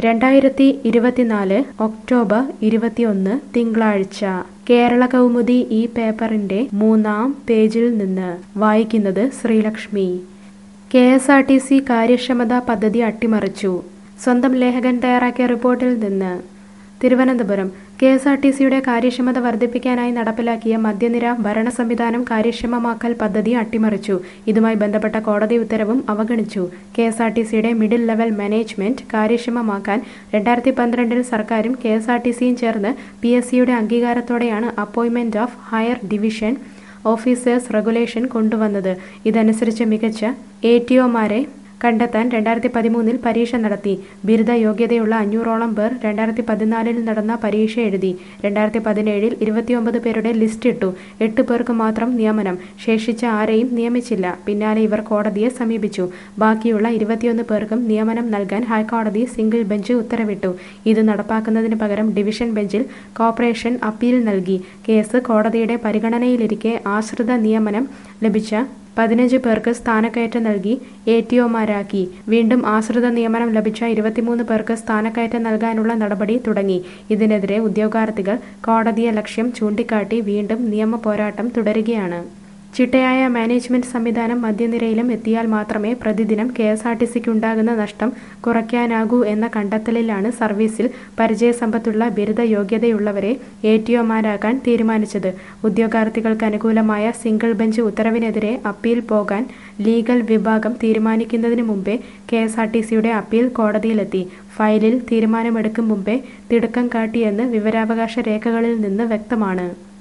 രണ്ടായിരത്തി ഇരുപത്തിനാല് ഒക്ടോബർ ഇരുപത്തിയൊന്ന് തിങ്കളാഴ്ച കേരള കൗമുദി ഈ പേപ്പറിന്റെ മൂന്നാം പേജിൽ നിന്ന് വായിക്കുന്നത് Sreelakshmi K S R T C കാര്യക്ഷമതാ പദ്ധതി അട്ടിമറിച്ചു സ്വന്തം ലേഖകൻ തയ്യാറാക്കിയ റിപ്പോർട്ടിൽ നിന്ന് Thiruvananthapuram K S R T സിയുടെ കാര്യക്ഷമത വർദ്ധിപ്പിക്കാനായി നടപ്പിലാക്കിയ മദ്യനിര ഭരണ സംവിധാനം കാര്യക്ഷമമാക്കൽ പദ്ധതി അട്ടിമറിച്ചു ഇതുമായി ബന്ധപ്പെട്ട കോടതി ഉത്തരവും അവഗണിച്ചു കെ എസ് ആർ ടി സിയുടെ മിഡിൽ ലെവൽ മാനേജ്മെന്റ് കാര്യക്ഷമമാക്കാൻ രണ്ടായിരത്തി പന്ത്രണ്ടിൽ സർക്കാരും കെ എസ് ആർ ടി സിയും ചേർന്ന് പി എസ് സിയുടെ അംഗീകാരത്തോടെയാണ് appointment of higher division officers regulation കൊണ്ടുവന്നത് ഇതനുസരിച്ച് മികച്ച എ ടി ഒമാരെ കണ്ടെത്താൻ രണ്ടായിരത്തി പതിമൂന്നിൽ പരീക്ഷ നടത്തി ബിരുദ യോഗ്യതയുള്ള അഞ്ഞൂറോളം പേർ രണ്ടായിരത്തി പതിനാലിൽ നടന്ന പരീക്ഷ എഴുതി രണ്ടായിരത്തി പതിനേഴിൽ ഇരുപത്തിയൊമ്പത് പേരുടെ ലിസ്റ്റ് ഇട്ടു എട്ട് പേർക്ക് മാത്രം നിയമനം ശേഷിച്ച ആരെയും നിയമിച്ചില്ല പിന്നാലെ ഇവർ കോടതിയെ സമീപിച്ചു ബാക്കിയുള്ള ഇരുപത്തിയൊന്ന് പേർക്കും നിയമനം നൽകാൻ ഹൈക്കോടതി സിംഗിൾ ബെഞ്ച് ഉത്തരവിട്ടു ഇത് നടപ്പാക്കുന്നതിന് പകരം ഡിവിഷൻ ബെഞ്ചിൽ കോർപ്പറേഷൻ അപ്പീൽ നൽകി കേസ് കോടതിയുടെ പരിഗണനയിലിരിക്കെ ആശ്രിത നിയമനം ലഭിച്ച പതിനഞ്ച് പേർക്ക് സ്ഥാനക്കയറ്റം നൽകി എ ടി ഒമാരാക്കി വീണ്ടും ആശ്രിത നിയമനം ലഭിച്ച ഇരുപത്തിമൂന്ന് പേർക്ക് സ്ഥാനക്കയറ്റം നൽകാനുള്ള നടപടി തുടങ്ങി ഇതിനെതിരെ ഉദ്യോഗാർത്ഥികൾ കോടതിയെ ലക്ഷ്യം ചൂണ്ടിക്കാട്ടി വീണ്ടും നിയമ പോരാട്ടം തുടരുകയാണ് ചിട്ടയായ മാനേജ്മെന്റ് സംവിധാനം മധ്യനിരയിലും എത്തിയാൽ മാത്രമേ പ്രതിദിനം കെ എസ് ആർ ടി സിക്ക് ഉണ്ടാകുന്ന നഷ്ടം കുറയ്ക്കാനാകൂ എന്ന കണ്ടെത്തലിലാണ് സർവീസിൽ പരിചയസമ്പത്തുള്ള ബിരുദ യോഗ്യതയുള്ളവരെ എ ടി ഒമാരാക്കാൻ തീരുമാനിച്ചത് ഉദ്യോഗാർത്ഥികൾക്ക് അനുകൂലമായ സിംഗിൾ ബെഞ്ച് ഉത്തരവിനെതിരെ അപ്പീൽ പോകാൻ ലീഗൽ വിഭാഗം തീരുമാനിക്കുന്നതിന് മുമ്പേ കെ എസ് ആർ ടി സിയുടെ അപ്പീൽ കോടതിയിലെത്തി ഫയലിൽ തീരുമാനമെടുക്കും മുമ്പേ തിടുക്കം കാട്ടിയെന്ന് വിവരാവകാശ രേഖകളിൽ നിന്ന് വ്യക്തമാണ്